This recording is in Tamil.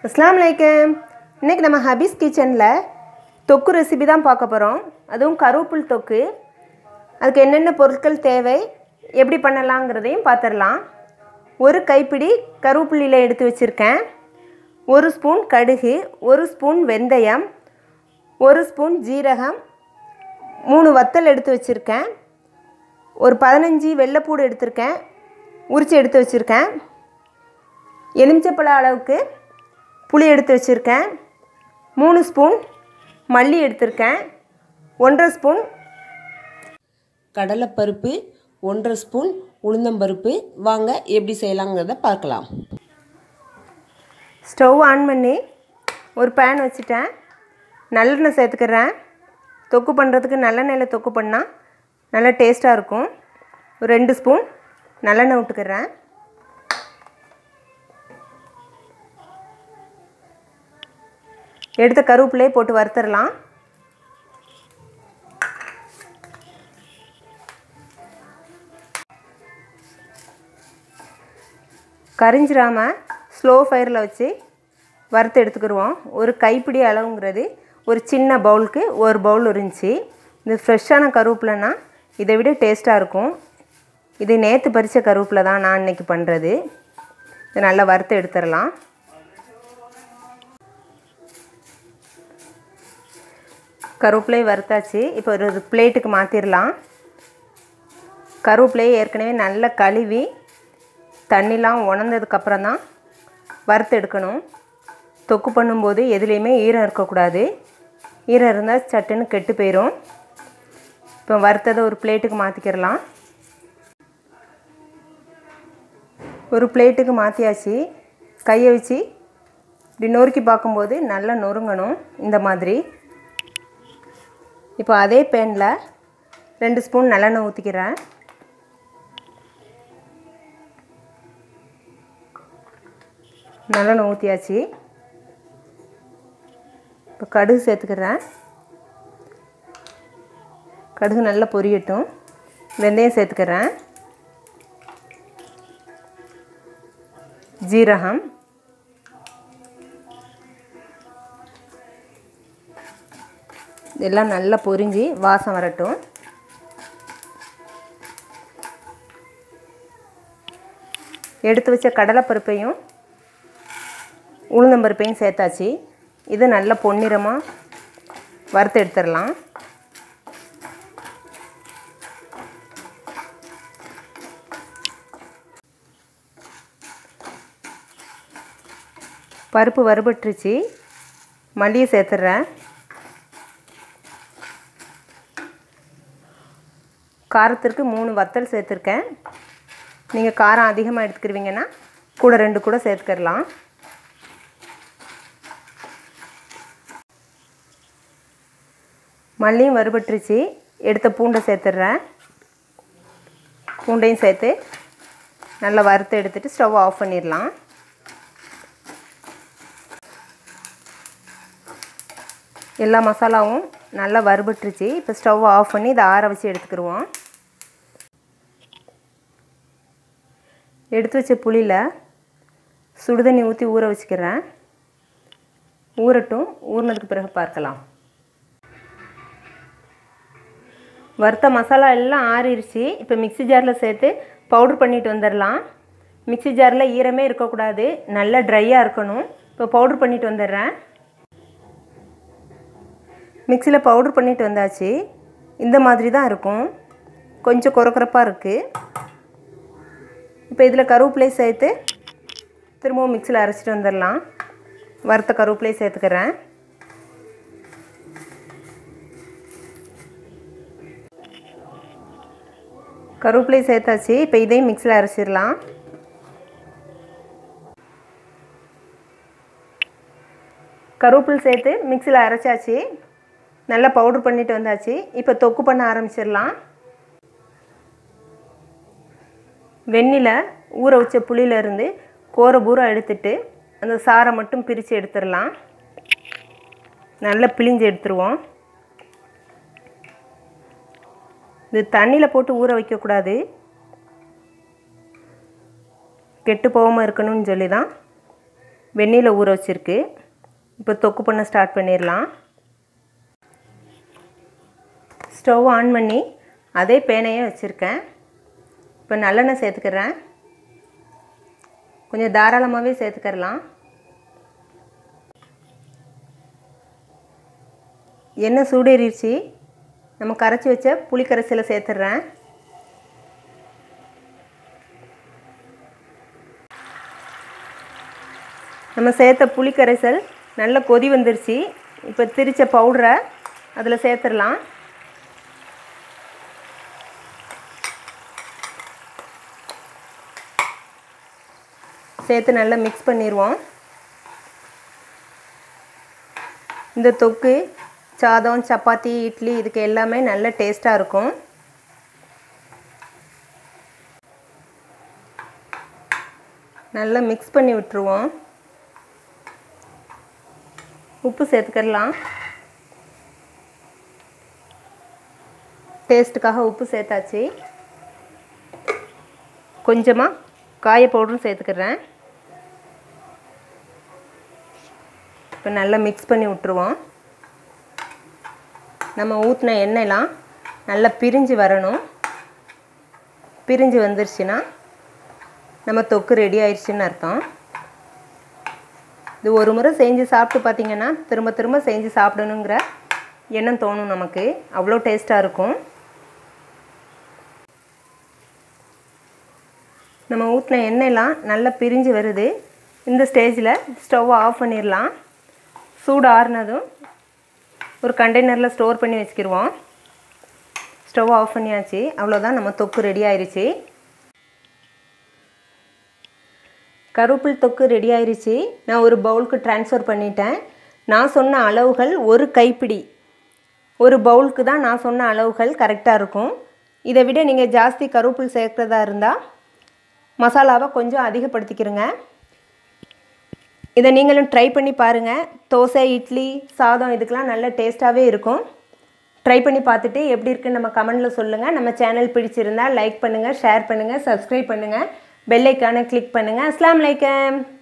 அஸ்லாம் வலைக்கம் இன்றைக்கி நம்ம ஹபீஸ் கிச்சனில் தொக்கு ரெசிபி தான் பார்க்க போகிறோம் அதுவும் கருவேப்பில் தொக்கு அதுக்கு என்னென்ன பொருட்கள் தேவை எப்படி பண்ணலாங்கிறதையும் பார்த்துடலாம் ஒரு கைப்பிடி கருவேப்பிலையில் எடுத்து வச்சுருக்கேன் ஒரு ஸ்பூன் கடுகு ஒரு ஸ்பூன் வெந்தயம் ஒரு ஸ்பூன் ஜீரகம் மூணு வத்தல் எடுத்து வச்சுருக்கேன் ஒரு பதினஞ்சு வெள்ளைப்பூடு எடுத்திருக்கேன் உரித்து எடுத்து வச்சுருக்கேன் எலுமிச்சப்பழ அளவுக்கு புளி எடுத்து வச்சுருக்கேன் மூணு ஸ்பூன் மல்லி எடுத்திருக்கேன் ஒன்றரை ஸ்பூன் கடலைப்பருப்பு ஒன்றரை ஸ்பூன் உளுந்தம்பருப்பு வாங்க எப்படி செய்யலாங்கிறத பார்க்கலாம் ஸ்டவ் ஆன் பண்ணி ஒரு பேன் வச்சுட்டேன் நல்லெண்ணெய் சேர்த்துக்கிறேன் தொக்கு பண்ணுறதுக்கு நல்லெண்ணெயில் தொக்கு பண்ணால் நல்லா டேஸ்ட்டாக இருக்கும் ஒரு ரெண்டு ஸ்பூன் நல்லெண்ணெய் விட்டுக்கிறேன் எடுத்த கருவேப்பிலையே போட்டு வறுத்துடலாம் கரிஞ்சிராமல் ஸ்லோ ஃபயரில் வச்சு வறுத்து எடுத்துக்கிடுவோம் ஒரு கைப்பிடி அளவுங்கிறது ஒரு சின்ன பவுலுக்கு ஒரு பவுல் இருந்துச்சு இது ஃப்ரெஷ்ஷான கருவேப்பிலைனா இதை விட டேஸ்ட்டாக இருக்கும் இது நேற்று பறித்த கருவேப்பிலை தான் நான் இன்றைக்கி பண்ணுறது இதை நல்லா வறுத்து எடுத்துடலாம் கருவேப்பிலையை வறுத்தாச்சு இப்போ ஒரு பிளேட்டுக்கு மாற்றிடலாம் கருவேப்பிலையை ஏற்கனவே நல்லா கழுவி தண்ணிலாம் உணர்ந்ததுக்கப்புறம் தான் வறுத்து எடுக்கணும் தொக்கு பண்ணும்போது எதுலேயுமே ஈரம் இருக்கக்கூடாது ஈரம் இருந்தால் சட்டுன்னு கெட்டு போயிடும் இப்போ வறுத்ததை ஒரு பிளேட்டுக்கு மாற்றிக்கிடலாம் ஒரு பிளேட்டுக்கு மாற்றியாச்சு கையை வச்சு இப்படி நொறுக்கி பார்க்கும்போது நல்லா நொறுங்கணும் இந்த மாதிரி இப்போ அதே பேனில் ரெண்டு ஸ்பூன் நல்லெண்ணெய் ஊற்றிக்கிறேன் நல்லெண்ணெய் ஊற்றியாச்சு இப்போ கடுகு சேர்த்துக்கிறேன் கடுகு நல்லா பொரியட்டும் வெந்தயம் சேர்த்துக்கிறேன் ஜீரகம் இதெல்லாம் நல்லா பொரிஞ்சு வாசம் வரட்டும் எடுத்து வச்ச கடலைப்பருப்பையும் உளுந்தம்பருப்பையும் சேர்த்தாச்சு இது நல்ல பொன்னிறமாக வறுத்து எடுத்துடலாம் பருப்பு வறுபட்டுருச்சு மல்லியை சேர்த்துட்றேன் காரத்திற்கு மூணு வத்தல் சேர்த்துருக்கேன் நீங்கள் காரம் அதிகமாக எடுத்துக்கிருவீங்கன்னா கூட ரெண்டு கூட சேர்த்துக்கிடலாம் மல்லியும் வறுபட்டுருச்சு எடுத்த பூண்டை சேர்த்துட்றேன் பூண்டையும் சேர்த்து நல்லா வறுத்து எடுத்துகிட்டு ஸ்டவ் ஆஃப் பண்ணிடலாம் எல்லா மசாலாவும் நல்லா வறுபட்டுருச்சு இப்போ ஸ்டவ் ஆஃப் பண்ணி இதை ஆற வச்சு எடுத்துக்கிடுவோம் எடுத்து வச்ச புளியில் சுடுதண்ணி ஊற்றி ஊற வச்சுக்கிறேன் ஊறட்டும் ஊறினதுக்கு பிறகு பார்க்கலாம் வறுத்த மசாலா எல்லாம் ஆறிடுச்சு இப்போ மிக்சி ஜாரில் சேர்த்து பவுட்ரு பண்ணிட்டு வந்துடலாம் மிக்சி ஜாரில் ஈரமே இருக்கக்கூடாது நல்லா ட்ரையாக இருக்கணும் இப்போ பவுட்ரு பண்ணிட்டு வந்துடுறேன் மிக்சியில் பவுட்ரு பண்ணிட்டு வந்தாச்சு இந்த மாதிரி தான் இருக்கும் கொஞ்சம் குறக்குறப்பாக இருக்குது இப்போ இதில் கருவேப்பிலையை சேர்த்து திரும்பவும் மிக்சியில் அரைச்சிட்டு வந்துடலாம் வறுத்த கருவேப்பிலையை சேர்த்துக்கிறேன் கருவேப்பிலையை சேர்த்தாச்சு இப்போ இதையும் மிக்சியில் அரைச்சிடலாம் கருவேப்பில் சேர்த்து மிக்சியில் அரைச்சாச்சு நல்லா பவுட்ரு பண்ணிட்டு வந்தாச்சு இப்போ தொக்கு பண்ண ஆரம்பிச்சிடலாம் வெண்ணில் ஊற வச்ச புளியிலேருந்து கோரை பூரா எடுத்துட்டு அந்த சாரை மட்டும் பிரித்து எடுத்துடலாம் நல்லா பிழிஞ்சு எடுத்துருவோம் இது தண்ணியில் போட்டு ஊற வைக்கக்கூடாது கெட்டு போகாமல் இருக்கணும்னு சொல்லி தான் வெந்நீரில் ஊற வச்சுருக்கு இப்போ தொக்கு பண்ண ஸ்டார்ட் பண்ணிடலாம் ஸ்டவ் ஆன் பண்ணி அதே பேனையே வச்சுருக்கேன் இப்போ நல்லெண்ணெய் சேர்த்துக்கிறேன் கொஞ்சம் தாராளமாகவே சேர்த்துக்கிறலாம் எண்ணெய் சூடேறிடுச்சு நம்ம கரைச்சி வச்ச புளி கரைசலை சேர்த்துட்றேன் நம்ம சேர்த்த புளி கரைசல் நல்ல கொதி வந்துருச்சு இப்போ திரிச்ச பவுடரை அதில் சேர்த்துடலாம் சேர்த்து நல்லா மிக்ஸ் பண்ணிடுவோம் இந்த தொக்கு சாதம் சப்பாத்தி இட்லி இதுக்கு எல்லாமே நல்ல டேஸ்ட்டாக இருக்கும் நல்லா மிக்ஸ் பண்ணி விட்டுருவோம் உப்பு சேர்த்துக்கலாம் டேஸ்ட்டுக்காக உப்பு சேர்த்தாச்சு கொஞ்சமாக காய பவுடரும் சேர்த்துக்கிறேன் இப்போ நல்லா மிக்ஸ் பண்ணி விட்ருவோம் நம்ம ஊற்றின எண்ணெய்லாம் நல்லா பிரிஞ்சு வரணும் பிரிஞ்சு வந்துருச்சுன்னா நம்ம தொக்கு ரெடி ஆயிடுச்சுன்னு அர்த்தம் இது ஒரு முறை செஞ்சு சாப்பிட்டு பார்த்திங்கன்னா திரும்ப திரும்ப செஞ்சு சாப்பிடணுங்கிற எண்ணம் தோணும் நமக்கு அவ்வளோ டேஸ்ட்டாக இருக்கும் நம்ம ஊற்றின எண்ணெய்லாம் நல்லா பிரிஞ்சு வருது இந்த ஸ்டேஜில் ஸ்டவ்வை ஆஃப் பண்ணிடலாம் சூடு ஆறுனதும் ஒரு கண்டெய்னரில் ஸ்டோர் பண்ணி வச்சுக்கிடுவோம் ஸ்டவ் ஆஃப் பண்ணியாச்சு அவ்வளோதான் நம்ம தொக்கு ரெடி ஆயிடுச்சு கருவேப்பில் தொக்கு ரெடி ஆயிடுச்சு நான் ஒரு பவுலுக்கு ட்ரான்ஸ்ஃபர் பண்ணிட்டேன் நான் சொன்ன அளவுகள் ஒரு கைப்பிடி ஒரு பவுலுக்கு தான் நான் சொன்ன அளவுகள் கரெக்டாக இருக்கும் இதை விட நீங்கள் ஜாஸ்தி கருவேப்பில் சேர்க்குறதா இருந்தால் மசாலாவை கொஞ்சம் அதிகப்படுத்திக்கிறங்க இதை நீங்களும் ட்ரை பண்ணி பாருங்கள் தோசை இட்லி சாதம் இதுக்கெலாம் நல்ல டேஸ்ட்டாகவே இருக்கும் ட்ரை பண்ணி பார்த்துட்டு எப்படி இருக்குன்னு நம்ம கமெண்டில் சொல்லுங்கள் நம்ம சேனல் பிடிச்சிருந்தா லைக் பண்ணுங்கள் ஷேர் பண்ணுங்கள் சப்ஸ்கிரைப் பண்ணுங்கள் பெல் ஐக்கானை கிளிக் பண்ணுங்கள் அஸ்லாம் வலைக்கம்